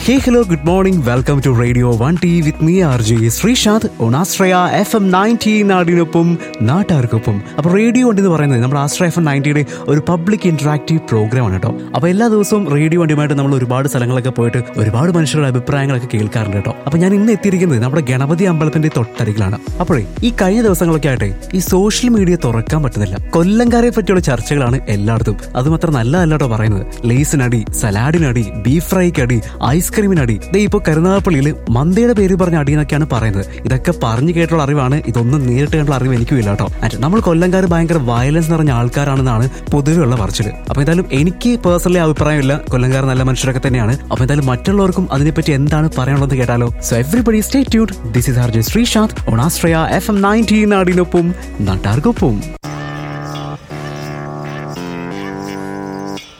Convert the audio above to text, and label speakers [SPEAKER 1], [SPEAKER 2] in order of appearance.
[SPEAKER 1] Hey, hello, good morning. Welcome to Radio 1T with me, RJ Sreesanth on Astraya FM 90 നാടിനൊപ്പം നാട്ടാർക്കൊപ്പം അപ്പൊ radio വണ്ടി എന്ന് പറയുന്നത് നമ്മുടെ ആശ്രയ എഫ് എം നയൻറ്റിയുടെ ഒരു പബ്ലിക് ഇന്ററാക്റ്റീവ് പ്രോഗ്രാം ആണ് കേട്ടോ അപ്പൊ എല്ലാ ദിവസവും റേഡിയോ വണ്ടിയുമായിട്ട് നമ്മൾ ഒരുപാട് സ്ഥലങ്ങളൊക്കെ പോയിട്ട് ഒരുപാട് മനുഷ്യരുടെ അഭിപ്രായങ്ങളൊക്കെ കേൾക്കാറുണ്ട് കേട്ടോ അപ്പൊ ഞാൻ ഇന്ന് എത്തിയിരിക്കുന്നത് നമ്മുടെ ഗണപതി അമ്പലത്തിന്റെ തൊട്ടരികിലാണ് അപ്പോഴേ ഈ കഴിഞ്ഞ ദിവസങ്ങളൊക്കെ ആയിട്ടെ ഈ സോഷ്യൽ മീഡിയ തുറക്കാൻ പറ്റുന്നില്ല കൊല്ലംകാരെ പറ്റിയുള്ള ചർച്ചകളാണ് എല്ലായിടത്തും അതുമാത്രം നല്ലതല്ല കേട്ടോ പറയുന്നത് ലേസിനടി സലാഡിനടി ബീഫ് ഫ്രൈക്ക് അടി ഐസ്ക്രീമിനടി ദേ ഇപ്പൊ കരുനാഗപ്പള്ളിയിൽ മന്തിയുടെ പേര് പറഞ്ഞ അടി എന്നൊക്കെയാണ് പറയുന്നത് ഇതൊക്കെ പറഞ്ഞു കേട്ടുള്ള അറിവാണ് ഇതൊന്നും നേരിട്ട് കണ്ടുള്ള അറിവ് എനിക്കും ഇല്ല കേട്ടോ ആൻഡ് നമ്മൾ കൊല്ലംകാർ ഭയങ്കര വയലൻസ് നിറഞ്ഞ ആൾക്കാരാണെന്നാണ് പൊതുവെയുള്ള പറച്ചിൽ അപ്പൊ എന്തായാലും എനിക്ക് പേഴ്സണലി അഭിപ്രായമില്ല കൊല്ലംകാർ നല്ല മനുഷ്യരൊക്കെ തന്നെയാണ് അപ്പൊ എന്തായാലും മറ്റുള്ളവർക്കും അതിനെപ്പറ്റി എന്താണ് പറയാനുള്ളത് കേട്ടാലോ സോ എവറിബഡി സ്റ്റേ ട്യൂഡ് this is R J Sreesanth on ആസ്ട്രയ എഫ് എം നയൻറ്റീൻ നാടിനൊപ്പം നാട്ടാർക്കൊപ്പം